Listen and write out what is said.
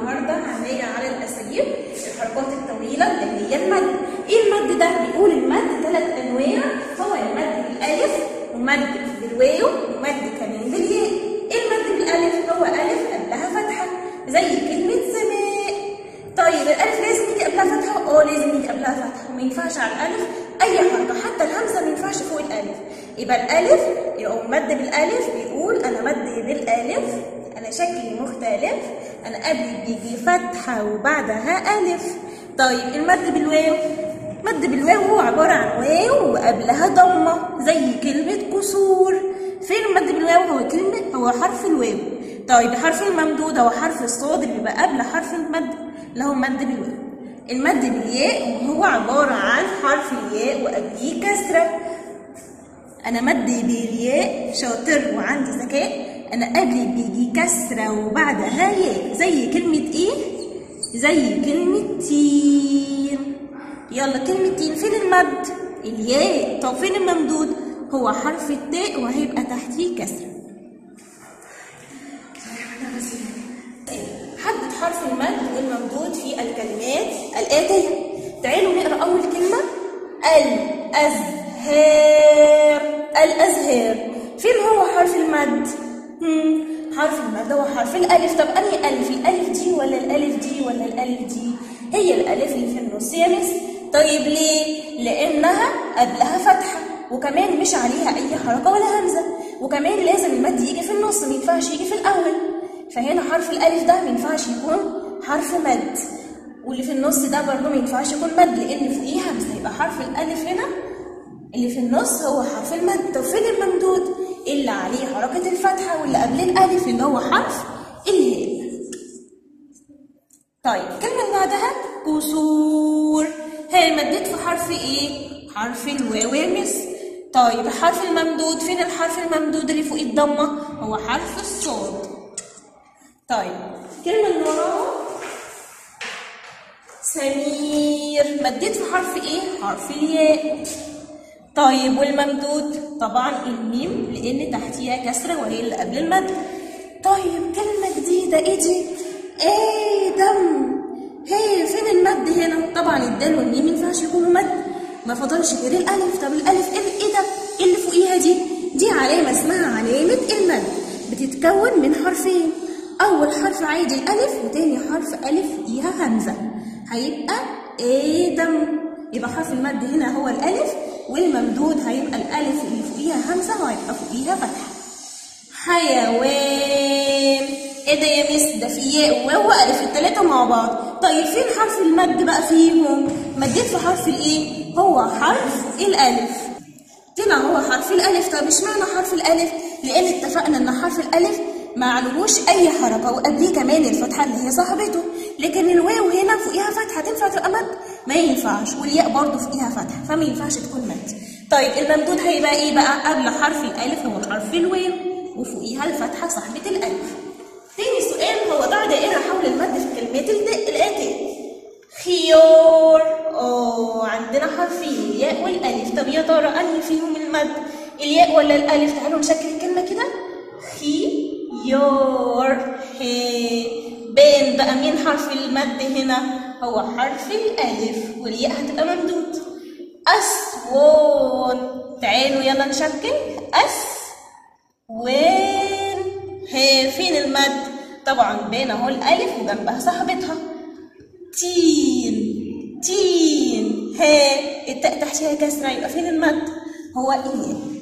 النهارده هنراجع على الاساليب الحركات الطويله اللي هي المد ايه المد ده بيقول المد ثلاث انواع هو المد بالالف ومد بالواو ومد كمان بالياء ايه المد بالالف هو الف قبلها فتحه زي كلمه سماء طيب الالف لازم يجي قبلها فتحه اه لازم يجي قبلها فتحه وما ينفعش على الالف اي حركه حتى الهمزه ما ينفعش فوق الالف يبقى الالف يبقى مد بالالف بيقول انا مد بالالف انا شكلي مختلف انا قبلي بيجي فتحه وبعدها الف طيب المد بالواو مد بالواو هو عباره عن واو وقبلها ضمه زي كلمه قصور فين المد بالواو هو كلمه هو حرف الواو طيب حرف الممدود هو حرف الصاد اللي بيبقى قبل حرف المد اللي هو مد بالواو المد بالياء وهو عباره عن حرف الياء وقبليه كسره انا مد بالياء شاطر وعندي ذكاء انا قبلي بيجي كسره وبعدها ياء زي كلمه ايه زي كلمه تين يلا كلمه تين فين المد الياء طب فين الممدود هو حرف التاء وهيبقى تحتيه كسره حدد حرف المد والممدود في الكلمات الآتية تعالوا نقرأ أول كلمة الأزهار الأزهار فين هو حرف المد؟ هم. حرف المد هو حرف الألف طب أنهي ألف؟ الألف دي ولا الألف دي ولا الألف دي؟ هي الألف اللي في النص يا مس طيب ليه؟ لأنها قبلها فتحة وكمان مش عليها أي حركة ولا همزة وكمان لازم المد يجي في النص ما ينفعش يجي في الأول فهنا حرف الألف ده ما ينفعش يكون حرف مد واللي في النص ده برضه ما ينفعش يكون مد لأن فوقيه همزة يبقى حرف الألف هنا اللي في النص هو حرف المد طب فين الممدود؟ اللي عليه حركة الفتحة واللي قبل الألف اللي هو حرف الهاء طيب الكلمة اللي بعدها قصور هي مدت في حرف ايه؟ حرف الواو يا مس طيب حرف الممدود فين الحرف الممدود اللي فوق الضمة؟ هو حرف الصاد طيب الكلمة اللي وراها سمير مديت في حرف ايه؟ حرف الياء طيب والممدود طبعا الميم لان تحتيها كسره وهي اللي قبل المد طيب كلمه جديده ايه دي؟ ايه دم هي فين المد هنا؟ طبعا الدال والميم ما ينفعش يكونوا مد ما فضلش غير الالف طب الالف ايه ايه ده؟ ايه اللي فوقيها دي؟ دي علامه اسمها علامه المد بتتكون من حرفين أول حرف عادي الألف وتاني حرف ألف فوقيها همزة هيبقى آدم يبقى حرف المد هنا هو الألف والممدود هيبقى الألف اللي فوقيها همزة وهيبقى فوقيها فتحة حيوان ايه ده يا مس ده في ياء وواو والف التلاتة مع بعض طيب فين حرف المد بقى فيهم مديت في حرف الايه هو حرف الالف طلع هو حرف الالف طب اشمعنى حرف الالف لان اتفقنا ان حرف الالف ما علوش اي حركه وقبليه كمان الفتحه اللي هي صاحبته لكن الواو هنا فوقيها فتحه تنفع تبقى مد ما ينفعش والياء برضه فوقيها فتحه فما ينفعش تكون مد طيب الممدود هيبقى ايه بقى قبل حرف الالف هو حرف الواو وفوقيها الفتحه صاحبه الالف تاني سؤال هو ضع دائره حول المد في كلمات الاتيه خيار اه عندنا حرفين الياء والالف طب يا ترى انهي فيهم المد الياء ولا الالف تعالوا نشكل الكلمه كده خي يار هي بين بقى مين حرف المد هنا هو حرف الالف والياء هتبقى ممدود اسوان تعالوا يلا نشكل اس وين هي فين المد طبعا بين اهو الالف وجنبها صاحبتها تين تين هي التاء تحتها كسره يبقى فين المد هو الياء